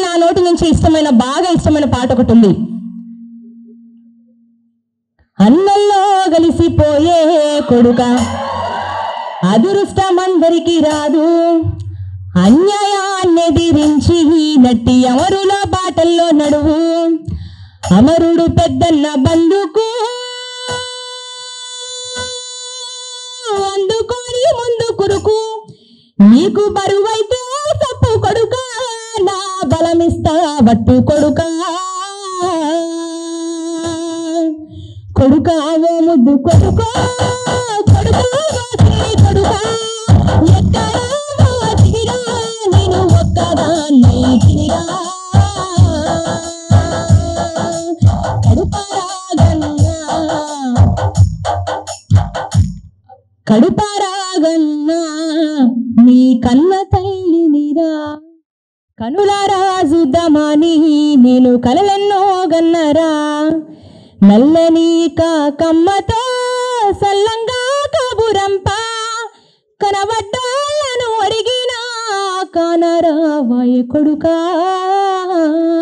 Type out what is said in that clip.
నా నోటి నుంచి ఇష్టమైన బాగా ఇష్టమైన పాట ఒకటి ఉంది అన్నల్లో కలిసిపోయే కొడుక అదృష్టమందరికి రాదు అన్యాయాన్ని ఎదిరించి నట్టి అమరుల బాటల్లో నడువు అమరుడు పెద్దన్న బంధుకు అందుకొని ముందు కురుకు నీకు బరువైతే తప్పు కొడుక నా బలమిస్తా బట్టు కొడుక కొడుక ఓ ముద్దు కొడుక కొడుక ఓ సిరి కొడుక ఎక్కడ ఓ తిరిగా నేను ఒక్కదాన్ని తిరిగా కడుపరాగన్నా కడుపారాగన్నా నీ కన్న తల్లినిరా కనుల రాజుద్దమాని నేను కలలెన్నో గన్నరా నల్లని కాకమ్మతో సల్లంగా కబురంప కనబడ్డాలను అడిగినా కానరా వాయ కొడుకా